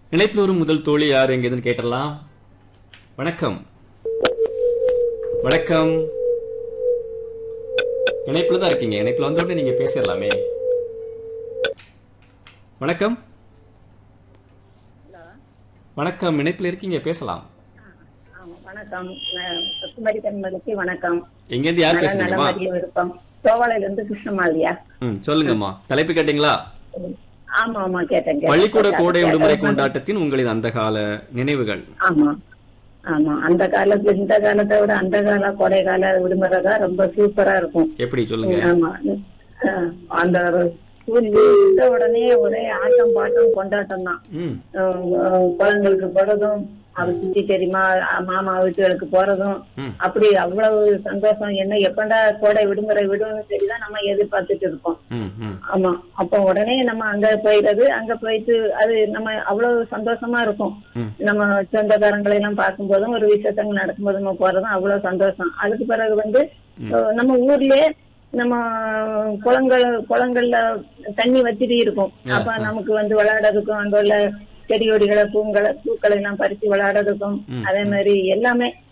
இணைப்பில் வரும் முதல் தோழி யார் எங்கேதுன்னு கேட்டலாம் வணக்கம் வணக்கம் இணைப்புல தான் இருக்கீங்க இணைப்புல வந்த உடனே நீங்க பேசிடலாமே வணக்கம் வணக்கம் இணைப்புல இருக்கீங்க பேசலாம் ஆமா, வணக்கம் நான் பசுமதி பெண்மணிக்கு வணக்கம் எங்கேருந்து யார் நல்ல பேசுறீங்கம்மா மதிய விருப்பம் சோவாலையில இருந்து கிருஷ்ணமாலியா ம் சொல்லுங்கம்மா தலைப்பு கேட்டீங்களா ஆமா ஆமா கேட்டேன் கேட்டேன். பள்ளிக்கூட கோடை விடுமுறை கேட்டேன். கொண்டாட்டத்தின் உங்களின் அந்த கால நினைவுகள் ஆமா ஆமா அந்த காலத்து இந்த காலத்தை விட அந்த கால கோடை கால விடுமுறை தான் ரொம்ப சூப்பரா இருக்கும் எப்படி சொல்லுங்க ஆமா அஹ், அந்த ஸ்கூல் விட்ட உடனே ஒரே ஆட்டம் பாட்டம் கொண்டாட்டம் தான் ம் குழந்தைகளுக்கு போறதும் அவ சித்தி தெரியுமா மாமா வீட்டுகளுக்கு போறதும் ம். அப்படி அவ்வளவு சந்தோஷம் என்ன எப்பண்டா கோடை விடுமுறை விடுன்னு சரிதான் நம்ம எதிர்பார்த்துட்டு இருக்கோம் ம் ம் ஆமா அப்ப உடனே நம்ம அங்க போயிடுறது அங்க போயிட்டு அது நம்ம அவ்வளவு சந்தோஷமா இருக்கும் ம். நம்ம சொந்தக்காரங்களை எல்லாம் பார்க்கும்போதும் ஒரு விசேஷங்கள் நடக்கும்போது நம்ம போறதும் அவ்வளவு சந்தோஷம் அதுக்கு பிறகு வந்து அஹ், நம்ம ஊர்லயே நம்ம குளங்கள் குளங்கள்ல தண்ணி வச்சுட்டு இருக்கும் அப்ப நமக்கு வந்து விளையாடுறதுக்கும் அங்க உள்ள செடி கொடிகளை பூங்களை பூக்களை எல்லாம் பறிச்சு விளையாடுறதுக்கும் அதே மாதிரி எல்லாமே